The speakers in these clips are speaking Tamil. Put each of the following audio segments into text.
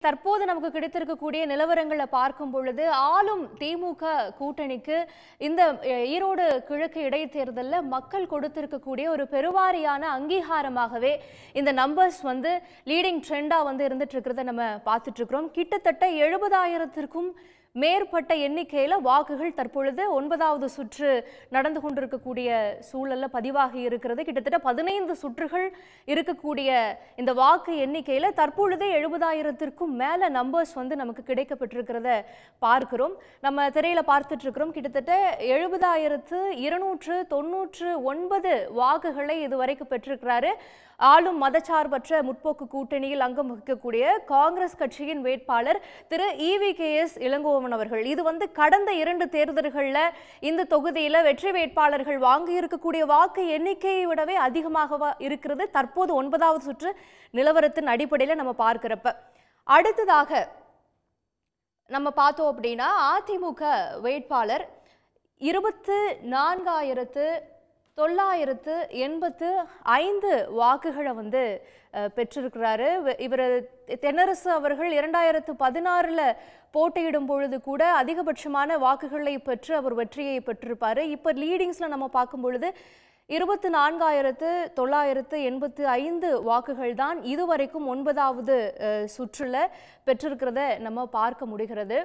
தற்போது நமக்கு கிடைத்திருக்கக்கூடிய நிலவரங்களை பார்க்கும் பொழுது ஆளும் திமுக கூட்டணிக்கு இந்த அஹ், ஈரோடு கிழக்கு இடைத்தேர்தலில் மக்கள் கொடுத்திருக்கக்கூடிய ஒரு பெருவாரியான அங்கீகாரமாகவே இந்த நம்பர்ஸ் வந்து லீடிங் ட்ரெண்டா வந்து இருந்துட்டு இருக்கிறத நம்ம பார்த்துட்டு இருக்கிறோம் கிட்டத்தட்ட எழுபதாயிரத்திற்கும் மேற்பட்ட எண்ணிக்கையில வாக்குகள் தற்பொழுது ஒன்பதாவது சுற்று நடந்து கொண்டிருக்கக்கூடிய சூழல்ல பதிவாகி இருக்கிறது கிட்டத்தட்ட பதினைந்து சுற்றுகள் இருக்கக்கூடிய இந்த வாக்கு எண்ணிக்கையில தற்பொழுதே எழுபதாயிரத்திற்கும் மேல நம்பர்ஸ் வந்து நமக்கு கிடைக்கப்பட்டிருக்கிறத பார்க்கிறோம் நம்ம திரையில பார்த்துட்டு இருக்கிறோம் கிட்டத்தட்ட எழுபதாயிரத்து இருநூற்று தொண்ணூற்று ஒன்பது வாக்குகளை இதுவரைக்கும் பெற்றிருக்கிறாரு ஆளும் மதச்சார்பற்ற முற்போக்கு கூட்டணியில் அங்கம் வகிக்கக்கூடிய காங்கிரஸ் கட்சியின் வேட்பாளர் திரு இவி கே எஸ் இளங்கோவன் அவர்கள் இது வந்து கடந்த இரண்டு தேர்தல்களில் இந்த தொகுதியில வெற்றி வேட்பாளர்கள் வாங்கி இருக்கக்கூடிய வாக்கு எண்ணிக்கையை விடவே அதிகமாக இருக்கிறது தற்போது ஒன்பதாவது சுற்று நிலவரத்தின் அடிப்படையில் நம்ம பார்க்கிறப்ப அடுத்ததாக நம்ம பார்த்தோம் அப்படின்னா அதிமுக வேட்பாளர் இருபத்து நான்காயிரத்து தொள்ளாயிரத்து எண்பத்து ஐந்து வாக்குகளை வந்து அஹ், பெற்றிருக்கிறாரு இவர் தென்னரசு அவர்கள் இரண்டாயிரத்து பதினாறில் போட்டியிடும் பொழுது கூட அதிகபட்சமான வாக்குகளை பெற்று அவர் வெற்றியை பெற்றிருப்பாரு இப்போ லீடிங்ஸில் நம்ம பார்க்கும் பொழுது இருபத்து நான்காயிரத்து தொள்ளாயிரத்து எண்பத்து ஐந்து வாக்குகள் தான் இதுவரைக்கும் ஒன்பதாவது அஹ், சுற்றுல பெற்றிருக்கிறத நம்ம பார்க்க முடிகிறது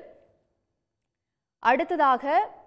அடுத்ததாக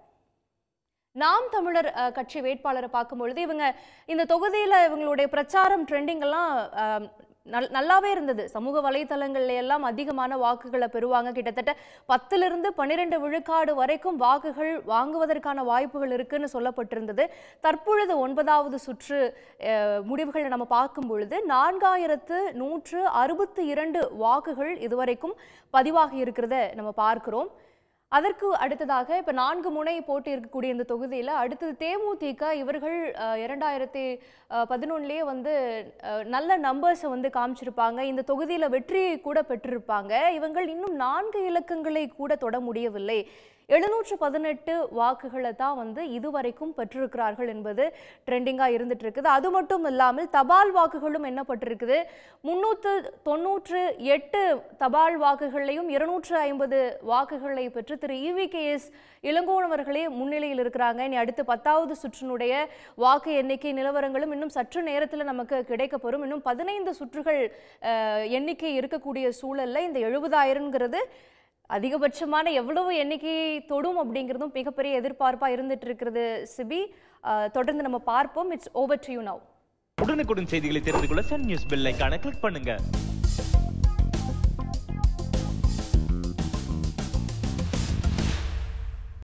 நாம் தமிழர் அஹ், கட்சி வேட்பாளரை பார்க்கும் பொழுது இவங்க இந்த தொகுதியில் இவங்களுடைய பிரச்சாரம் ட்ரெண்டிங் எல்லாம் அஹ், நல் நல்லாவே இருந்தது சமூக வலைத்தளங்கள்ல எல்லாம் அதிகமான வாக்குகளை பெறுவாங்க கிட்டத்தட்ட பத்திலிருந்து பன்னிரெண்டு விழுக்காடு வரைக்கும் வாக்குகள் வாங்குவதற்கான வாய்ப்புகள் இருக்குன்னு சொல்லப்பட்டிருந்தது தற்பொழுது ஒன்பதாவது சுற்று அஹ், முடிவுகளை நம்ம பார்க்கும் பொழுது நான்காயிரத்து நூற்று அறுபத்தி இரண்டு வாக்குகள் இதுவரைக்கும் பதிவாகி இருக்கிறத நம்ம பார்க்கிறோம் அதற்கு அடுத்ததாக இப்ப நான்கு முனை போட்டி இருக்கக்கூடிய இந்த தொகுதியில அடுத்தது தேமுதிக இவர்கள் அஹ், இரண்டாயிரத்தி அஹ், பதினொன்னுலயே வந்து அஹ், நல்ல நம்பர்ஸை வந்து காமிச்சிருப்பாங்க இந்த தொகுதியில வெற்றியை கூட பெற்றிருப்பாங்க இவங்கள் இன்னும் நான்கு இலக்கங்களை கூட தொட முடியவில்லை எழுநூற்று பதினெட்டு வாக்குகளை தான் வந்து இதுவரைக்கும் பெற்றிருக்கிறார்கள் என்பது ட்ரெண்டிங்காக இருந்துட்டு இருக்குது அது மட்டும் இல்லாமல் தபால் வாக்குகளும் எண்ணப்பட்டிருக்குது முன்னூற்று தொண்ணூற்று எட்டு தபால் வாக்குகளையும் இருநூற்று ஐம்பது வாக்குகளை பெற்று திரு இவி கே எஸ் இளங்கோவர்களே முன்னிலையில் இருக்கிறாங்க இனி அடுத்து பத்தாவது சுற்றினுடைய வாக்கு எண்ணிக்கை நிலவரங்களும் இன்னும் சற்று நேரத்தில் நமக்கு கிடைக்கப்பெறும் இன்னும் பதினைந்து சுற்றுகள் அஹ், எண்ணிக்கை இருக்கக்கூடிய சூழல்ல இந்த எழுபதாயிரங்கிறது அதிகபட்சமான எவ்வளவு எண்ணிக்கையை தொடும் அப்படிங்கிறதும் மிகப்பெரிய எதிர்பார்ப்பா இருந்துட்டு இருக்கிறது சிபி அஹ், தொடர்ந்து நம்ம பார்ப்போம் it's over to you now உடனுக்குடன் செய்திகளை தெரிந்து கொள்ள சன் நியூஸ் பெல் ஐகானை கிளிக் பண்ணுங்க